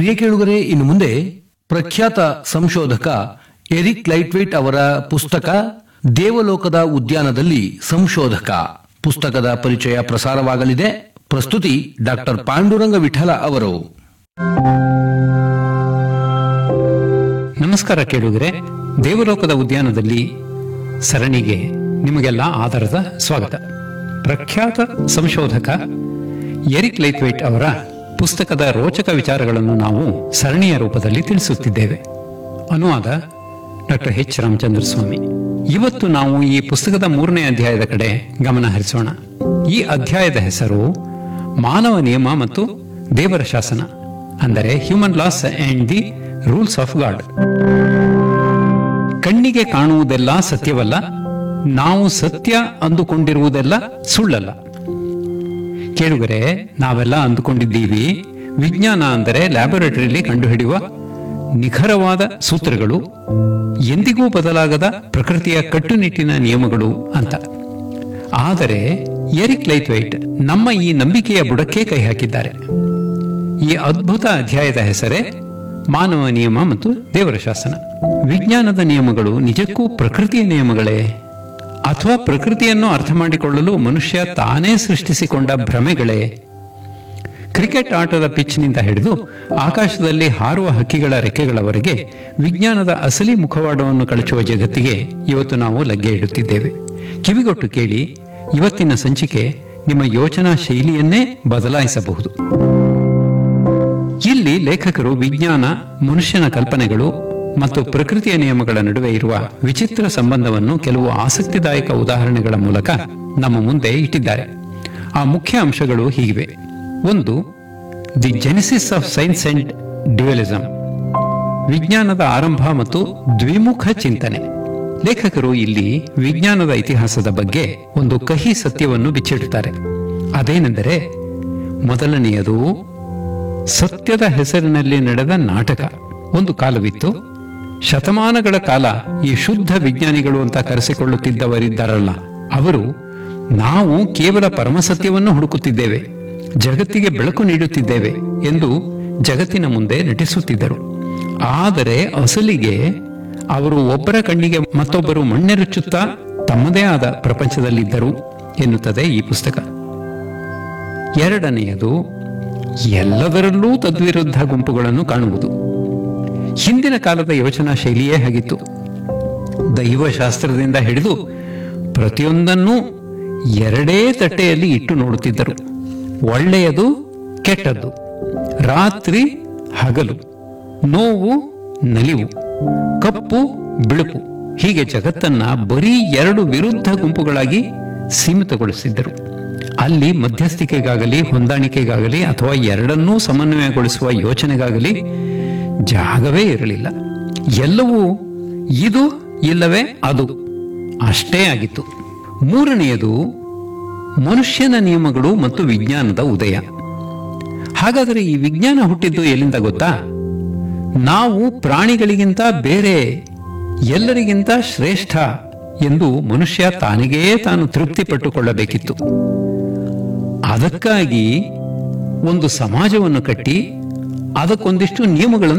ಪ್ರಿಯ ಕೇಳುಗರೆ ಇನ್ನು ಮುಂದೆ ಪ್ರಖ್ಯಾತ ಸಂಶೋಧಕ ಎರಿಕ್ ಲೈಟ್ವೈಟ್ ಅವರ ಪುಸ್ತಕ ದೇವಲೋಕದ ಉದ್ಯಾನದಲ್ಲಿ ಸಂಶೋಧಕ ಪುಸ್ತಕದ ಪರಿಚಯ ಪ್ರಸಾರವಾಗಲಿದೆ ಪ್ರಸ್ತುತಿ ಡಾಕ್ಟರ್ ಪಾಂಡುರಂಗ ವಿಠಲ ಅವರು ನಮಸ್ಕಾರ ಕೇಳುಗರೆ ದೇವಲೋಕದ ಉದ್ಯಾನದಲ್ಲಿ ಸರಣಿಗೆ ನಿಮಗೆಲ್ಲ ಆಧಾರದ ಸ್ವಾಗತ ಪ್ರಖ್ಯಾತ ಸಂಶೋಧಕ ಎರಿಕ್ ಲೈತ್ವೈಟ್ ಅವರ ಪುಸ್ತಕದ ರೋಚಕ ವಿಚಾರಗಳನ್ನು ನಾವು ಸರಣಿಯ ರೂಪದಲ್ಲಿ ತಿಳಿಸುತ್ತಿದ್ದೇವೆ ಅನುವಾದ ಡಾಕ್ಟರ್ ಎಚ್ ರಾಮಚಂದ್ರ ಸ್ವಾಮಿ ಇವತ್ತು ನಾವು ಈ ಪುಸ್ತಕದ ಮೂರನೇ ಅಧ್ಯಾಯದ ಕಡೆ ಗಮನ ಹರಿಸೋಣ ಈ ಅಧ್ಯಾಯದ ಹೆಸರು ಮಾನವ ನಿಯಮ ಮತ್ತು ದೇವರ ಶಾಸನ ಅಂದರೆ human laws and the rules of God ಕಣ್ಣಿಗೆ ಕಾಣುವುದೆಲ್ಲ ಸತ್ಯವಲ್ಲ ನಾವು ಸತ್ಯ ಅಂದುಕೊಂಡಿರುವುದೆಲ್ಲ ಸುಳ್ಳಲ್ಲ ಕೇಳುಗರೆ ನಾವೆಲ್ಲ ಅಂದುಕೊಂಡಿದ್ದೀವಿ ವಿಜ್ಞಾನ ಅಂದರೆ ಲ್ಯಾಬೊರೇಟರಿಯಲ್ಲಿ ಕಂಡುಹಿಡಿಯುವ ನಿಖರವಾದ ಸೂತ್ರಗಳು ಎಂದಿಗೂ ಬದಲಾಗದ ಪ್ರಕೃತಿಯ ಕಟ್ಟುನಿಟ್ಟಿನ ನಿಯಮಗಳು ಅಂತ ಆದರೆ ಎರಿಕ್ ಲೈತ್ವೈಟ್ ನಮ್ಮ ಈ ನಂಬಿಕೆಯ ಬುಡಕ್ಕೆ ಕೈ ಹಾಕಿದ್ದಾರೆ ಈ ಅದ್ಭುತ ಅಧ್ಯಾಯದ ಹೆಸರೇ ಮಾನವ ನಿಯಮ ಮತ್ತು ದೇವರ ಶಾಸನ ವಿಜ್ಞಾನದ ನಿಯಮಗಳು ನಿಜಕ್ಕೂ ಪ್ರಕೃತಿಯ ನಿಯಮಗಳೇ ಅಥವಾ ಪ್ರಕೃತಿಯನ್ನು ಅರ್ಥ ಮಾಡಿಕೊಳ್ಳಲು ಮನುಷ್ಯ ತಾನೇ ಸೃಷ್ಟಿಸಿಕೊಂಡ ಭ್ರಮೆಗಳೇ ಕ್ರಿಕೆಟ್ ಆಟದ ಪಿಚ್ನಿಂದ ಹಿಡಿದು ಆಕಾಶದಲ್ಲಿ ಹಾರುವ ಹಕ್ಕಿಗಳ ರೆಕ್ಕೆಗಳವರೆಗೆ ವಿಜ್ಞಾನದ ಅಸಲಿ ಮುಖವಾಡವನ್ನು ಕಳಚುವ ಜಗತ್ತಿಗೆ ಇವತ್ತು ನಾವು ಲಗ್ಗೆ ಇಡುತ್ತಿದ್ದೇವೆ ಕಿವಿಗೊಟ್ಟು ಕೇಳಿ ಇವತ್ತಿನ ಸಂಚಿಕೆ ನಿಮ್ಮ ಯೋಚನಾ ಶೈಲಿಯನ್ನೇ ಬದಲಾಯಿಸಬಹುದು ಇಲ್ಲಿ ಲೇಖಕರು ವಿಜ್ಞಾನ ಮನುಷ್ಯನ ಕಲ್ಪನೆಗಳು ಮತ್ತು ಪ್ರಕೃತಿಯ ನಿಯಮಗಳ ನಡುವೆ ಇರುವ ವಿಚಿತ್ರ ಸಂಬಂಧವನ್ನು ಕೆಲವು ಆಸಕ್ತಿದಾಯಕ ಉದಾಹರಣೆಗಳ ಮೂಲಕ ನಮ್ಮ ಮುಂದೆ ಇಟ್ಟಿದ್ದಾರೆ ಆ ಮುಖ್ಯ ಅಂಶಗಳು ಹೀಗಿವೆ ಒಂದು the genesis of science and dualism ವಿಜ್ಞಾನದ ಆರಂಭ ಮತ್ತು ದ್ವಿಮುಖ ಚಿಂತನೆ ಲೇಖಕರು ಇಲ್ಲಿ ವಿಜ್ಞಾನದ ಇತಿಹಾಸದ ಬಗ್ಗೆ ಒಂದು ಕಹಿ ಸತ್ಯವನ್ನು ಬಿಚ್ಚಿಡುತ್ತಾರೆ ಅದೇನೆಂದರೆ ಮೊದಲನೆಯದು ಸತ್ಯದ ಹೆಸರಿನಲ್ಲಿ ನಡೆದ ನಾಟಕ ಒಂದು ಕಾಲವಿತ್ತು ಶತಮಾನಗಳ ಕಾಲ ಈ ಶುದ್ಧ ವಿಜ್ಞಾನಿಗಳು ಅಂತ ಕರೆಸಿಕೊಳ್ಳುತ್ತಿದ್ದವರಿದ್ದಾರಲ್ಲ ಅವರು ನಾವು ಕೇವಲ ಪರಮಸತ್ಯವನ್ನು ಹುಡುಕುತ್ತಿದ್ದೇವೆ ಜಗತ್ತಿಗೆ ಬೆಳಕು ನೀಡುತ್ತಿದ್ದೇವೆ ಎಂದು ಜಗತ್ತಿನ ಮುಂದೆ ನಟಿಸುತ್ತಿದ್ದರು ಆದರೆ ಅಸಲಿಗೆ ಅವರು ಒಬ್ಬರ ಕಣ್ಣಿಗೆ ಮತ್ತೊಬ್ಬರು ಮಣ್ಣೆರಚುತ್ತಾ ತಮ್ಮದೇ ಆದ ಪ್ರಪಂಚದಲ್ಲಿದ್ದರು ಎನ್ನುತ್ತದೆ ಈ ಪುಸ್ತಕ ಎರಡನೆಯದು ಎಲ್ಲದರಲ್ಲೂ ತದ್ವಿರುದ್ಧ ಗುಂಪುಗಳನ್ನು ಕಾಣುವುದು ಹಿಂದಿನ ಕಾಲದ ಯೋಚನಾ ಶೈಲಿಯೇ ಹಾಗಿತ್ತು ದೈವಶಾಸ್ತ್ರದಿಂದ ಹಿಡಿದು ಪ್ರತಿಯೊಂದನ್ನೂ ಎರಡೇ ತಟ್ಟೆಯಲ್ಲಿ ಇಟ್ಟು ನೋಡುತ್ತಿದ್ದರು ಒಳ್ಳೆಯದು ಕೆಟ್ಟದ್ದು ರಾತ್ರಿ ಹಗಲು ನೋವು ನಲಿವು ಕಪ್ಪು ಬಿಳುಪು ಹೀಗೆ ಜಗತ್ತನ್ನ ಬರೀ ಎರಡು ವಿರುದ್ಧ ಗುಂಪುಗಳಾಗಿ ಸೀಮಿತಗೊಳಿಸಿದ್ದರು ಅಲ್ಲಿ ಮಧ್ಯಸ್ಥಿಕೆಗಾಗಲಿ ಹೊಂದಾಣಿಕೆಗಾಗಲಿ ಅಥವಾ ಎರಡನ್ನೂ ಸಮನ್ವಯಗೊಳಿಸುವ ಯೋಚನೆಗಾಗಲಿ ಜಾಗವೇ ಇರಲಿಲ್ಲ ಎಲ್ಲವೂ ಇದು ಇಲ್ಲವೇ ಅದು ಅಷ್ಟೇ ಆಗಿತ್ತು ಮೂರನೆಯದು ಮನುಷ್ಯನ ನಿಯಮಗಳು ಮತ್ತು ವಿಜ್ಞಾನದ ಉದಯ ಹಾಗಾದರೆ ಈ ವಿಜ್ಞಾನ ಹುಟ್ಟಿದ್ದು ಎಲ್ಲಿಂದ ಗೊತ್ತಾ ನಾವು ಪ್ರಾಣಿಗಳಿಗಿಂತ ಬೇರೆ ಎಲ್ಲರಿಗಿಂತ ಶ್ರೇಷ್ಠ ಎಂದು ಮನುಷ್ಯ ತಾನಿಗೇ ತಾನು ತೃಪ್ತಿಪಟ್ಟುಕೊಳ್ಳಬೇಕಿತ್ತು ಅದಕ್ಕಾಗಿ ಒಂದು ಸಮಾಜವನ್ನು ಕಟ್ಟಿ ಅದಕ್ಕೊಂದಿಷ್ಟು ನಿಯಮಗಳನ್ನು